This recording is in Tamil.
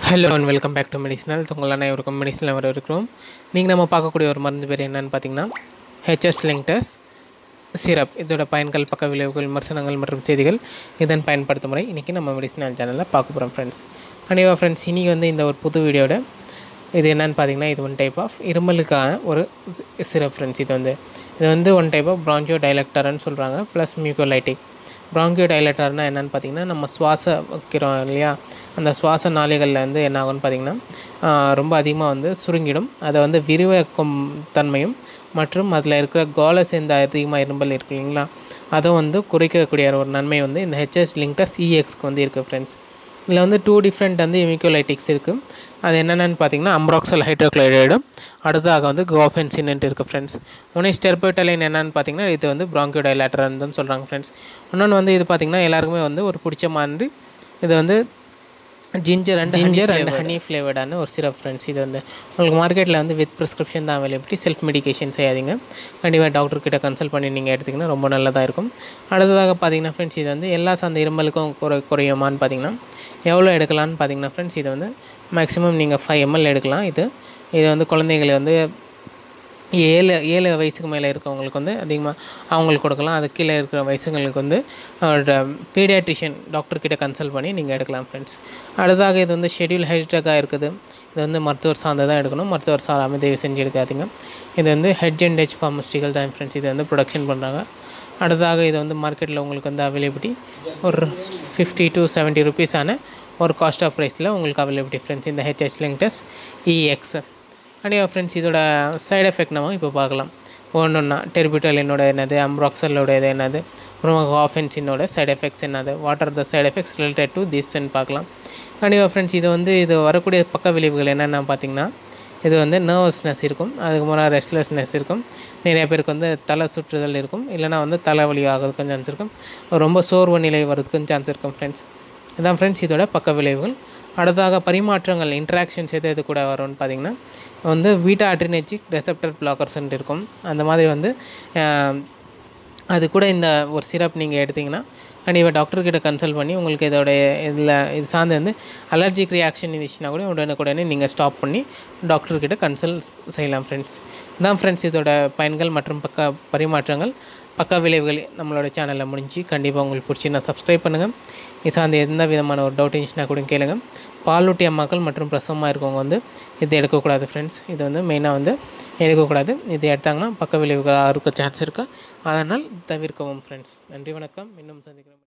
hello and welcome back to medicinal உங்கள் அனைவருக்கும் மெடிசனில் வர இருக்கிறோம் நீங்கள் நம்ம பார்க்கக்கூடிய ஒரு மருந்து பேர் என்னன்னு பார்த்தீங்கன்னா ஹெச்எஸ் லிங்டஸ் சிரப் இதோட பயன்கள் பக்க விளைவுகள் விமர்சனங்கள் மற்றும் செய்திகள் இதன் பயன்படுத்தும் முறை இன்றைக்கி நம்ம மெடிசினல் சேனலில் பார்க்க போகிறோம் ஃப்ரெண்ட்ஸ் அனைவா ஃப்ரெண்ட்ஸ் இன்றைக்கி வந்து இந்த ஒரு புது வீடியோட இது என்னன்னு பார்த்தீங்கன்னா இது ஒன் டைப் ஆஃப் இருமலுக்கான ஒரு சிரப் ஃப்ரெண்ட்ஸ் இது வந்து இது வந்து ஒன் டைப் ஆஃப் ப்ரான்ஜியோ டைலக்டர்னு சொல்கிறாங்க ப்ளஸ் மியூகோலைட்டிக் ப்ராங்கியோ டைலட்டர்னா என்னென்னு பார்த்தீங்கன்னா நம்ம சுவாச வைக்கிறோம் இல்லையா அந்த சுவாச நாளிகளில் வந்து என்ன ஆகும்னு பார்த்தீங்கன்னா ஆஹ் ரொம்ப அதிகமாக வந்து சுருங்கிடும் அதை வந்து விரிவாக்கும் தன்மையும் மற்றும் அதில் இருக்கிற கோலை சேர்ந்த அதிகமாக இரும்பல் இருக்கு இல்லைங்களா அதை வந்து குறைக்கக்கூடிய ஒரு நன்மை வந்து இந்த ஹெச்எஸ் லிங்டஸ் இஎக்ஸ்க்கு வந்து இருக்குது ஃப்ரெண்ட்ஸ் இதில் வந்து டூ டிஃப்ரெண்ட் வந்து இமிக்கோலைட்டிக்ஸ் இருக்குது அது என்னென்னு பார்த்தீங்கன்னா அம்ப்ராக்சல் ஹைட்ரோக்ளைடைடும் அடுத்ததாக வந்து கோஃபென்சின்ட்டு இருக்குது ஃப்ரெண்ட்ஸ் ஒன்று ஸ்டெர்போட்டலைன் என்னென்னு பார்த்தீங்கன்னா இது வந்து ப்ராங்கியோடைலேட்டர்னு தான் சொல்கிறாங்க ஃப்ரெண்ட்ஸ் இன்னொன்று வந்து இது பார்த்திங்கன்னா எல்லாருக்குமே வந்து ஒரு பிடிச்ச மாதிரி இது வந்து ginger and ginger and honey ஃப்ளேவர்டான ஒரு சிரப் ஃப்ரெண்ட்ஸ் இது வந்து உங்களுக்கு மார்க்கெட்டில் வந்து வித் ப்ரிஸ்கிரிப்ஷன் தான் அவைலபிலிட்டி செல்ஃப் மெடிகேஷன் செய்யாதீங்க கண்டிப்பாக டாக்டர் கிட்ட கன்சல்ட் பண்ணி நீங்கள் எடுத்திங்கன்னா ரொம்ப நல்லதாக இருக்கும் அடுத்ததாக பார்த்தீங்கன்னா ஃப்ரெண்ட்ஸ் இது வந்து எல்லா சார்ந்த இருமலுக்கும் குறை குறையுமான்னு பார்த்தீங்கன்னா எவ்வளோ எடுக்கலாம்னு பார்த்தீங்கன்னா ஃப்ரெண்ட்ஸ் இது வந்து மேக்ஸிமம் நீங்கள் ஃபைவ் எம்எல் எடுக்கலாம் இது இது வந்து குழந்தைகளை வந்து ஏழு ஏழு வயசுக்கு மேலே இருக்கவங்களுக்கு வந்து அதிகமாக அவங்களுக்கு கொடுக்கலாம் அது கீழே இருக்கிற வயசுங்களுக்கு வந்து பீடியாட்ரிஷியன் டாக்டர் கிட்ட கன்சல்ட் பண்ணி நீங்கள் எடுக்கலாம் ஃப்ரெண்ட்ஸ் அடுத்ததாக இது வந்து ஷெட்யூல் ஹெட்ரக்காக இருக்குது இது வந்து மருத்துவர் சார்ந்ததாக எடுக்கணும் மருத்துவர் சாராமல் தயவு செஞ்சு எடுக்காதீங்க இது வந்து ஹெட் அண்ட் ஹெச் ஃபார்மஸ்டிக்கல் தான் ஃப்ரெண்ட்ஸ் இது வந்து ப்ரொடக்ஷன் பண்ணுறாங்க அடுத்ததாக இது வந்து மார்க்கெட்டில் உங்களுக்கு வந்து அவைலபிலிட்டி ஒரு ஃபிஃப்டி டு செவன்ட்டி ருபீஸான ஒரு காஸ்ட் ஆஃப் ப்ரைஸில் உங்களுக்கு அவைலபிலிட்டி ஃப்ரெண்ட்ஸ் இந்த ஹெச்ஹெச் லிங்டஸ் இஎக்ஸ் அடியா ஃப்ரெண்ட்ஸ் இதோட சைடு எஃபெக்ட் நம்ம இப்போ பார்க்கலாம் ஒன்று ஒன்றா டெர்பிட்டலினோட என்னது அம்ப்ராக்சலோட இது என்னது அப்புறம் ஆஃபென்சினோட சைடு எஃபெக்ட்ஸ் என்னது what are the side effects related to திஸ்ன்னு பார்க்கலாம் கண்டிப்பாக ஃப்ரெண்ட்ஸ் இது வந்து இது வரக்கூடிய பக்க விளைவுகள் என்னென்ன பார்த்தீங்கன்னா இது வந்து நர்வஸ்னஸ் இருக்கும் அதுக்கு முன்னாடி ரெஸ்ட்லெஸ்னஸ் இருக்கும் நிறைய பேருக்கு வந்து தலை சுற்றுதல் இருக்கும் இல்லைனா வந்து தலைவலி ஆகிறதுக்கும் சான்ஸ் இருக்கும் ரொம்ப சோர்வு நிலை வர்றதுக்கும் சான்ஸ் இருக்கும் ஃப்ரெண்ட்ஸ் இதான் ஃப்ரெண்ட்ஸ் இதோட பக்க விளைவுகள் அடுத்ததாக பரிமாற்றங்கள் இன்ட்ராக்ஷன்ஸ் எது எது கூட வரும்னு பார்த்தீங்கன்னா வந்து வீட்டா அட்ரினெச்சிக் ரெசப்டர் பிளாக்கர்ஸ்ன்ட்டு இருக்கும் அந்த மாதிரி வந்து அது கூட இந்த ஒரு சிரப் நீங்கள் எடுத்திங்கன்னா கண்டிப்பாக டாக்டர்கிட்ட கன்சல்ட் பண்ணி உங்களுக்கு இதோட இதில் இது சார்ந்து வந்து அலர்ஜிக் ரியாக்ஷன் இருந்துச்சுன்னா கூட உடனுக்குடனே நீங்கள் ஸ்டாப் பண்ணி டாக்டர்கிட்ட கன்சல்ட் செய்யலாம் ஃப்ரெண்ட்ஸ் இதான் ஃப்ரெண்ட்ஸ் இதோட பயன்கள் மற்றும் பக்க பரிமாற்றங்கள் பக்க விளைவுகள் நம்மளோட சேனலில் முடிஞ்சு கண்டிப்பாக உங்களுக்கு பிடிச்சி நான் சப்ஸ்கிரைப் பண்ணுங்கள் இது சார்ந்த எந்த விதமான ஒரு டவுட் இருந்துச்சுன்னா கூட கேளுங்க பாலூட்டி அம்மாக்கள் மற்றும் பிரசவமாக இருக்கவங்க வந்து இது எடுக்கக்கூடாது ஃப்ரெண்ட்ஸ் இது வந்து மெயினாக வந்து எடுக்கக்கூடாது இது எடுத்தாங்கன்னா பக்க விளைவுகளாக இருக்க சான்ஸ் இருக்குது அதனால் தவிர்க்கவும் ஃப்ரெண்ட்ஸ் நன்றி வணக்கம் இன்னும் சந்திக்கிறோம்